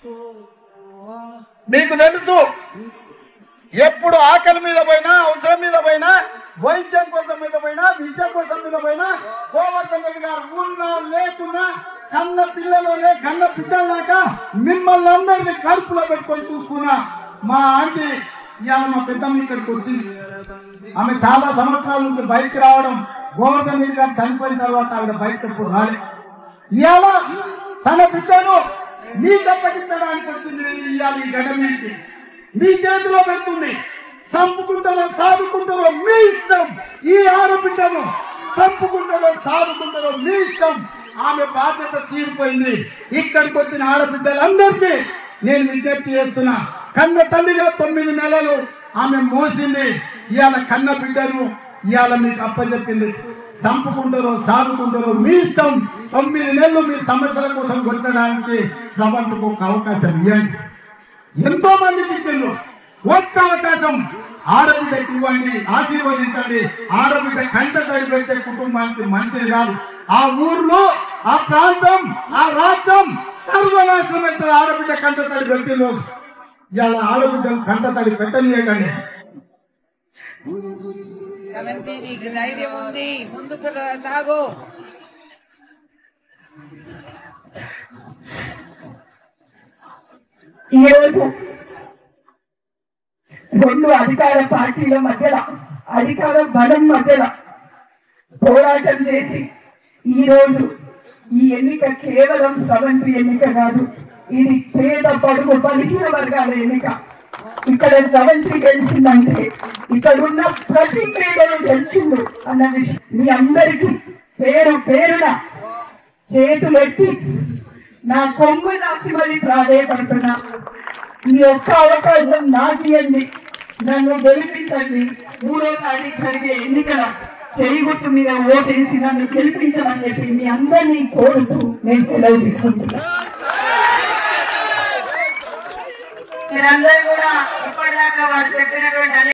మీకు తెలుసు ఎప్పుడు ఆకలి మీద పోయినా అవసరం మీద పోయినా వైద్యం కోసం మీద పోయినా విద్య కోసం మీద పోయినా గోవర్ధన్ రెడ్డి గారు ఉన్నా లేకున్నా కన్న పిల్లలోనే కన్న పిల్లలాక మిమ్మల్ని అందరినీ కడుపులో పెట్టుకొని చూసుకున్నా మా ఆంటీ ఇవాళ మా పెద్దమ్మ ఇక్కడికి వచ్చింది ఆమె చాలా సంవత్సరాల నుంచి బయటకు రావడం గోవర్ధన్ రెడ్డి గారు చనిపోయిన తర్వాత ఆవిడ బయటకు ఎప్పుడు రాలేదు ఇవాళ తన బిడ్డను మీకు అప్పగించడానికి వచ్చింది ఇవాళ ఈ గడ్డ మీదకి మీ చేతిలో పెడుతుంది చంపుకుంటారో సాదుకుంటారో మీ ఇష్టం ఈ ఆడబిడ్డను చంపుకుంటారో సాదుకుంటారో మీ ఇష్టం ఆమె బాధ్యత తీరిపోయింది ఇక్కడికి వచ్చిన ఆడబిడ్డలందరికీ నేను విజ్ఞప్తి చేస్తున్నా కన్న తల్లిగా తొమ్మిది నెలలు ఆమె మోసింది ఇవాళ కన్న బిడ్డను ఇవాళ మీకు అప్పచెప్పింది చంపుకుంటారో సాదుకుంటారో మీ ఇష్టం తొమ్మిది నెలలు మీ సమస్యల కోసం కొట్టడానికి శ్రవంతుకు ఒక అవకాశం ఇవ్వండి ఎంతో మందికి ఇచ్చిండు ఒక్క అవకాశం ఆడబిడ్డకి ఇవ్వండి ఆశీర్వదించండి ఆడబిడ్డ కంట తడి పెట్టే కుటుంబానికి మంచిది కాదు ఆ ఊర్లో ఆ ప్రాంతం ఆ రాష్ట్రం సర్వనాశనం అవుతుంది ఆడబిడ్డ కంట తడి పెట్టిన రోజు ఇవాళ ఆడబిడ్డలు కంట తడి పెట్టనీయకండి రవంతి నీకు ధైర్యం ఉంది ముందుకు రా- సాగు ఈ రోజు రెండు అధికార పార్టీల మధ్యలో అధికార బలం మధ్యలో పోరాటం చేసి ఈ రోజు ఈ ఎన్నిక కేవలం సవంతి ఎన్నిక కాదు ఇది పేద పడుగు బలిహీన వర్గాల ఎన్నిక ఇక్కడ సవంతి గెలిచిందంటే ఇక్కడ ఉన్న ప్రతి పేదలు గెలిచిండు అన్న విషయం మీ అందరికీ పేరు పేరున చేతులెత్తి నా కొమ్ము నాకి మరి ప్రాధేయపడుతున్నా ఈ ఒక్క అవకాశం నాకు ఇవ్వండి నన్ను గెలిపించండి మూడో తారీఖు జరిగే ఎన్నికల చెయ్యి మీద ఓటేసి నన్ను గెలిపించమని చెప్పి మీ అందరినీ కోరుతూ నేను సెలవు తీసుకుంటున్నా మీరందరూ కూడా ఇప్పటిదాకా వారు చెప్పినటువంటి